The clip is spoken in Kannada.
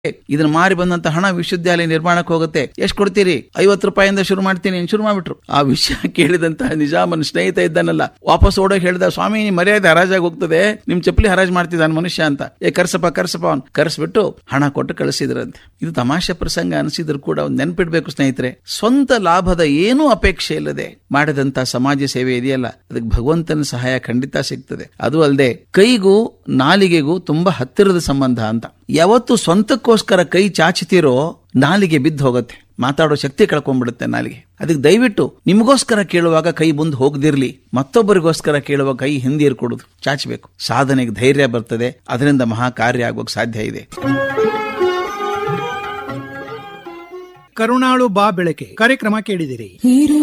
ಇದನ್ನ ಮಾರಿ ಬಂದಂತ ಹಣ ವಿಶ್ವವಿದ್ಯಾಲಯ ನಿರ್ಮಾಣಕ್ಕೆ ಹೋಗುತ್ತೆ ಎಷ್ಟು ಕೊಡ್ತೀರಿ ಐವತ್ತು ರೂಪಾಯಿಂದ ಶುರು ಮಾಡ್ತೀನಿ ಅಂತ ಶುರು ಮಾಡ್ಬಿಟ್ರು ಆ ವಿಷಯ ಕೇಳಿದಂತ ನಿಜಾಮನ್ ಸ್ನೇಹಿತ ಇದ್ದಾನಲ್ಲ ವಾಪಸ್ ಓಡೋಗಿ ಹೇಳ್ದ ಸ್ವಾಮಿ ನಿಮ್ ಮರ್ಯಾದೆ ಹರಾಜಾಗಿ ಹೋಗ್ತದೆ ನಿಮ್ ಚಪ್ಪಲಿ ಹರಾಜ್ ಮಾಡ್ತಿದ್ದಾನ ಮನುಷ್ಯ ಅಂತ ಏ ಕರ್ಸಪ್ಪ ಕರ್ಸಪ್ಪ ಅವ್ನು ಕರ್ಸ್ಬಿಟ್ಟು ಹಣ ಕೊಟ್ಟು ಕಳಿಸಿದ್ರಂತೆ ಇದು ತಮಾಷೆ ಪ್ರಸಂಗ ಅನಿಸಿದ್ರು ಕೂಡ ಒಂದು ನೆನ್ಪಿಡ್ಬೇಕು ಸ್ನೇಹಿತರೆ ಸ್ವಂತ ಲಾಭದ ಏನೂ ಅಪೇಕ್ಷೆ ಇಲ್ಲದೆ ಮಾಡಿದಂತ ಸಮಾಜ ಸೇವೆ ಇದೆಯಲ್ಲ ಅದಕ್ಕೆ ಭಗವಂತನ ಸಹಾಯ ಖಂಡಿತ ಸಿಗ್ತದೆ ಅದು ಅಲ್ಲದೆ ಕೈಗೂ ನಾಲಿಗೆಗೂ ತುಂಬಾ ಹತ್ತಿರದ ಸಂಬಂಧ ಅಂತ ಯಾವತ್ತು ಸ್ವಂತಕ್ಕೋಸ್ಕರ ಕೈ ಚಾಚುತ್ತೀರೋ ನಾಲಿಗೆ ಬಿದ್ದು ಹೋಗುತ್ತೆ ಮಾತಾಡೋ ಶಕ್ತಿ ಕಳ್ಕೊಂಡ್ಬಿಡುತ್ತೆ ನಾಲಿಗೆ ಅದಕ್ಕೆ ದಯವಿಟ್ಟು ನಿಮಗೋಸ್ಕರ ಕೇಳುವಾಗ ಕೈ ಮುಂದೆ ಹೋಗದಿರ್ಲಿ ಮತ್ತೊಬ್ಬರಿಗೋಸ್ಕರ ಕೇಳುವ ಕೈ ಹಿಂದೆ ಇರ್ಕೊಡುದು ಚಾಚಬೇಕು ಸಾಧನೆಗೆ ಧೈರ್ಯ ಬರ್ತದೆ ಅದರಿಂದ ಮಹಾ ಕಾರ್ಯ ಆಗೋಕ್ ಸಾಧ್ಯ ಇದೆ ಕರುಣಾಳು ಬಾ ಬೆಳಕೆ ಕಾರ್ಯಕ್ರಮ ಕೇಳಿದಿರಿ